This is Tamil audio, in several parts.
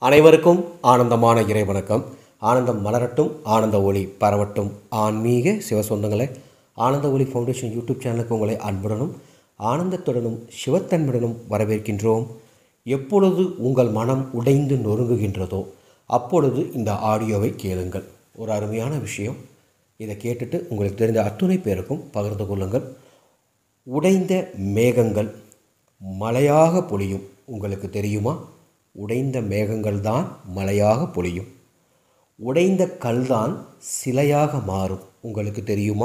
அனைவருக்கும் ஆனந்தமான இறை வணக்கம் ஆனந்தம் மலரட்டும் ஆனந்த ஒளி பரவட்டும் ஆன்மீக சிவசொந்தங்களே ஆனந்த ஒளி ஃபவுண்டேஷன் யூடியூப் சேனலுக்கு உங்களை அன்புடனும் ஆனந்தத்துடனும் சிவத்தன்மையுடனும் வரவேற்கின்றோம் எப்பொழுது உங்கள் மனம் உடைந்து நொறுங்குகின்றதோ அப்பொழுது இந்த ஆடியோவை கேளுங்கள் ஒரு அருமையான விஷயம் இதை கேட்டுட்டு உங்களுக்கு தெரிந்த அத்துணை பேருக்கும் பகிர்ந்து கொள்ளுங்கள் உடைந்த மேகங்கள் மழையாக பொழியும் உங்களுக்கு தெரியுமா உடைந்த மேகங்கள் தான் மழையாக பொழியும் உடைந்த கல்தான் சிலையாக மாறும் உங்களுக்கு தெரியுமா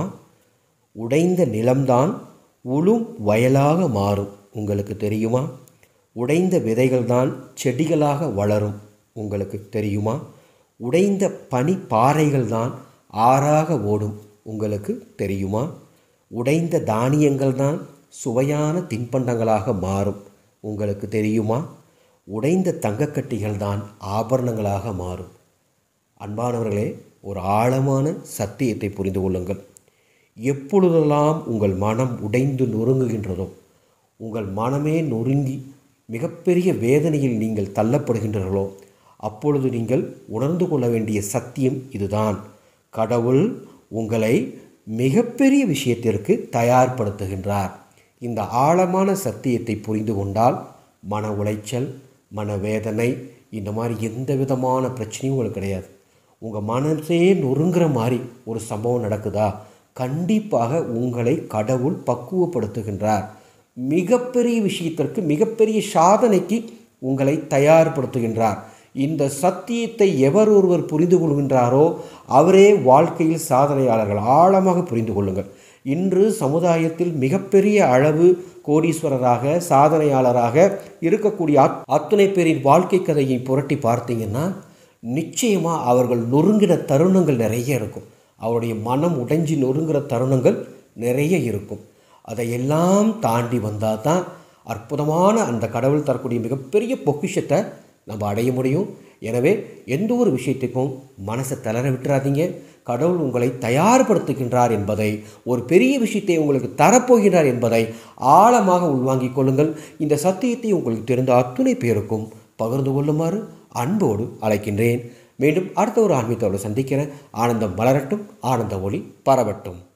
உடைந்த நிலம்தான் உளும் வயலாக மாறும் உங்களுக்கு தெரியுமா உடைந்த விதைகள் தான் செடிகளாக வளரும் உங்களுக்கு தெரியுமா உடைந்த பனி பாறைகள் தான் ஆறாக ஓடும் உங்களுக்கு தெரியுமா உடைந்த தானியங்கள் தான் சுவையான தின்பண்டங்களாக மாறும் உங்களுக்கு தெரியுமா உடைந்த தங்கக்கட்டிகள் தான் ஆபரணங்களாக மாறும் அன்பானவர்களே ஒரு ஆழமான சத்தியத்தை புரிந்து கொள்ளுங்கள் எப்பொழுதெல்லாம் உங்கள் மனம் உடைந்து நொறுங்குகின்றதோ உங்கள் மனமே நொறுங்கி மிகப்பெரிய வேதனையில் நீங்கள் தள்ளப்படுகின்றீர்களோ அப்பொழுது நீங்கள் உணர்ந்து கொள்ள வேண்டிய சத்தியம் இதுதான் கடவுள் உங்களை மிகப்பெரிய விஷயத்திற்கு தயார்படுத்துகின்றார் இந்த ஆழமான சத்தியத்தை புரிந்து கொண்டால் மன உளைச்சல் மனவேதனை இந்த மாதிரி எந்த விதமான பிரச்சனையும் உங்களுக்கு கிடையாது உங்கள் மனசே நொறுங்குற மாதிரி ஒரு சம்பவம் நடக்குதா கண்டிப்பாக உங்களை கடவுள் பக்குவப்படுத்துகின்றார் மிகப்பெரிய விஷயத்திற்கு மிகப்பெரிய சாதனைக்கு உங்களை தயார்படுத்துகின்றார் இந்த சத்தியத்தை எவர் ஒருவர் புரிந்து கொள்கின்றாரோ அவரே வாழ்க்கையில் சாதனையாளர்கள் ஆழமாக புரிந்து கொள்ளுங்கள் இன்று சமுதாயத்தில் மிகப்பெரிய அளவு கோடீஸ்வரராக சாதனையாளராக இருக்கக்கூடிய அத் அத்துணை பேரின் வாழ்க்கை கதையை புரட்டி பார்த்தீங்கன்னா நிச்சயமாக அவர்கள் நொறுங்கின தருணங்கள் நிறைய இருக்கும் அவருடைய மனம் உடைஞ்சி நொறுங்குற தருணங்கள் நிறைய இருக்கும் அதையெல்லாம் தாண்டி வந்தால் தான் அற்புதமான அந்த கடவுள் தரக்கூடிய மிகப்பெரிய பொக்கிஷத்தை நம்ம அடைய முடியும் எனவே எந்த ஒரு விஷயத்துக்கும் மனசை தளர விட்டுறாதீங்க கடவுள் உங்களை தயார்படுத்துகின்றார் என்பதை ஒரு பெரிய விஷயத்தை உங்களுக்கு தரப்போகின்றார் என்பதை ஆழமாக உள்வாங்கிக் கொள்ளுங்கள் இந்த சத்தியத்தை உங்களுக்கு தெரிந்த அத்துணை பேருக்கும் பகிர்ந்து கொள்ளுமாறு அன்போடு அழைக்கின்றேன் மீண்டும் அடுத்த ஒரு ஆன்மீகத்தோடு சந்திக்கிறேன் ஆனந்தம் வளரட்டும் ஆனந்த ஒளி பரவட்டும்